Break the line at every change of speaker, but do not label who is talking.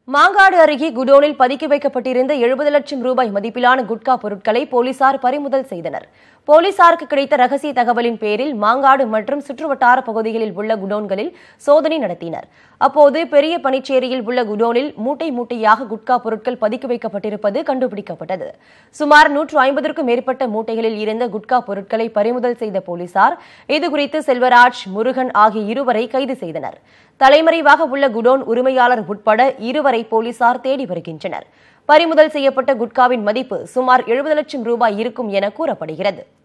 மாங்காடு அருகே குடோனில் பதுக்கி வைக்கப்பட்டிருந்த எழுபது லட்சம் ரூபாய் மதிப்பிலான குட்கா பொருட்களை போலீசார் பறிமுதல் செய்தனர் போலீசாருக்கு கிடைத்த ரகசிய தகவலின் பேரில் மாங்காடு மற்றும் சுற்றுவட்டார பகுதிகளில் உள்ள குடோன்களில் சோதனை நடத்தினர் அப்போது பெரிய பனிச்சேரியில் உள்ள குடோனில் மூட்டை மூட்டையாக குட்கா பொருட்கள் பதுக்கி வைக்கப்பட்டிருப்பது கண்டுபிடிக்கப்பட்டது சுமார் நூற்று ஐம்பதற்கும் மேற்பட்ட மூட்டைகளில் இருந்த குட்கா பொருட்களை பறிமுதல் செய்த போலீசார் இதுகுறித்து செல்வராஜ் முருகன் ஆகிய இருவரை கைது செய்தனர் தலைமறைவாக உள்ள குடோன் உரிமையாளர் உட்பட இருவரை போலீசார் தேடி வருகின்றனர் பறிமுதல் செய்யப்பட்ட குட்காவின் மதிப்பு சுமார் எழுபது லட்சம் ரூபாய் இருக்கும் என கூறப்படுகிறது